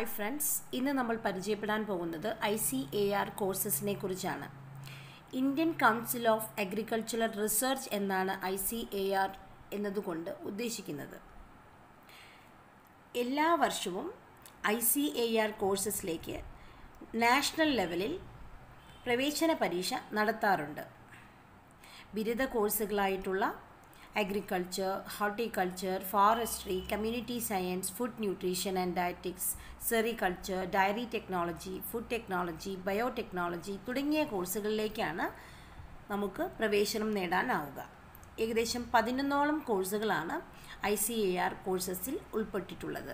hi friends ഇന്ന് നമ്മൾ പരിചയപ്പെടാൻ പോകുന്നത് ഐ സി എ ആർ കോഴ്സസിനെ കുറിച്ചാണ് Indian council of agricultural research എന്നാണ് ഐ സി എ ആർ എന്നതുകൊണ്ട് ഉദ്ദേശിക്കുന്നത് എല്ലാ വർഷവും ഐ സി എ ആർ കോഴ്സസിലേക്ക് നാഷണൽ ലെവലിൽ പ്രവേശന പരീക്ഷ നടത്താറുണ്ട് ബിരുദ കോഴ്സുകളായിട്ടുള്ള agriculture horticulture forestry community science food nutrition and dietetics sericulture dairy technology food technology biotechnology തുടങ്ങിയ കോഴ്സുകളിലേക്കാണ് നമുക്ക് പ്രവേശനം നേടാനാവുക ഏകദേശം പതിനൊന്നോളം കോഴ്സുകളാണ് ഐ സി എ ആർ കോഴ്സസിൽ ഉൾപ്പെട്ടിട്ടുള്ളത്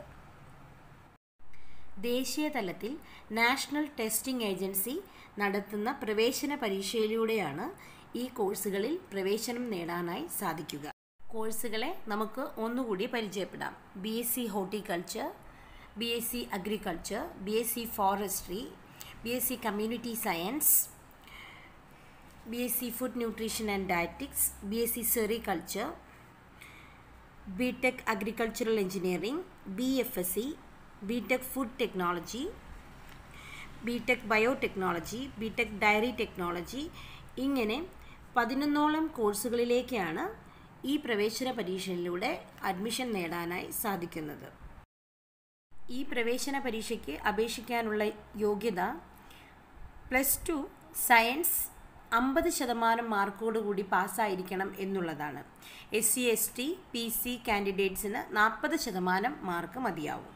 ദേശീയ തലത്തിൽ നാഷണൽ ടെസ്റ്റിംഗ് ഏജൻസി നടത്തുന്ന പ്രവേശന പരീക്ഷയിലൂടെയാണ് ഈ കോഴ്സുകളിൽ പ്രവേശനം നേടാനായി സാധിക്കുക കോഴ്സുകളെ നമുക്ക് ഒന്നുകൂടി പരിചയപ്പെടാം B S C horticulture B S C agriculture B S C forestry B S C community science B S C food nutrition and dietetics B S C sericulture B tech agricultural engineering B F S C B tech food technology B tech biotechnology B tech dairy technology ഇങ്ങനെ പതിനൊന്നോളം കോഴ്സുകളിലേക്കാണ് ഈ പ്രവേശന പരീക്ഷയിലൂടെ admission നേടാനായി സാധിക്കുന്നത് ഈ പ്രവേശന പരീക്ഷയ്ക്ക് അപേക്ഷിക്കാനുള്ള യോഗ്യത പ്ലസ് ടു സയൻസ് അമ്പത് ശതമാനം മാർക്കോടുകൂടി പാസ്സായിരിക്കണം എന്നുള്ളതാണ് S C S T P C കാൻഡിഡേറ്റ്സിന് നാൽപ്പത് ശതമാനം മാർക്ക് മതിയാവും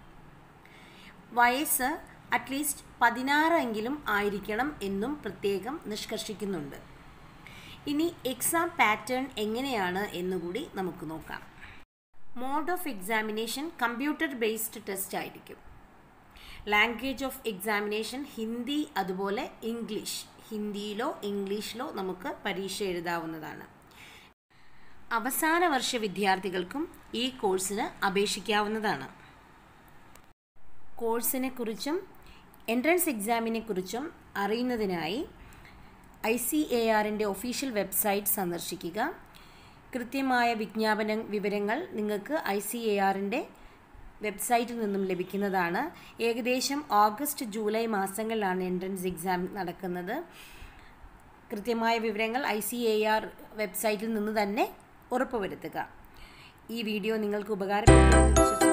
വയസ്സ് അറ്റ്ലീസ്റ്റ് പതിനാറെങ്കിലും ആയിരിക്കണം എന്നും പ്രത്യേകം നിഷ്കർഷിക്കുന്നുണ്ട് ഇനി എക്സാം പാറ്റേൺ എങ്ങനെയാണ് എന്നുകൂടി നമുക്ക് നോക്കാം mode of examination computer based test ആയിരിക്കും ലാംഗ്വേജ് ഓഫ് എക്സാമിനേഷൻ ഹിന്ദി അതുപോലെ ഇംഗ്ലീഷ് ഹിന്ദിയിലോ ഇംഗ്ലീഷിലോ നമുക്ക് പരീക്ഷ എഴുതാവുന്നതാണ് അവസാന വർഷ വിദ്യാർത്ഥികൾക്കും ഈ കോഴ്സിന് അപേക്ഷിക്കാവുന്നതാണ് കോഴ്സിനെ കുറിച്ചും എൻട്രൻസ് എക്സാമിനെ കുറിച്ചും അറിയുന്നതിനായി ഐ സി എ ആറിൻ്റെ ഒഫീഷ്യൽ വെബ്സൈറ്റ് സന്ദർശിക്കുക കൃത്യമായ വിജ്ഞാപന വിവരങ്ങൾ നിങ്ങൾക്ക് ഐ സി എ ആറിൻ്റെ വെബ്സൈറ്റിൽ നിന്നും ലഭിക്കുന്നതാണ് ഏകദേശം ഓഗസ്റ്റ് ജൂലൈ മാസങ്ങളിലാണ് എൻട്രൻസ് എക്സാം നടക്കുന്നത് കൃത്യമായ വിവരങ്ങൾ ഐ സി എ ആർ വെബ്സൈറ്റിൽ നിന്ന് തന്നെ ഉറപ്പുവരുത്തുക ഈ വീഡിയോ നിങ്ങൾക്ക് ഉപകാരപ്പെടുമെന്ന് വിശ്വസിക്കുന്നു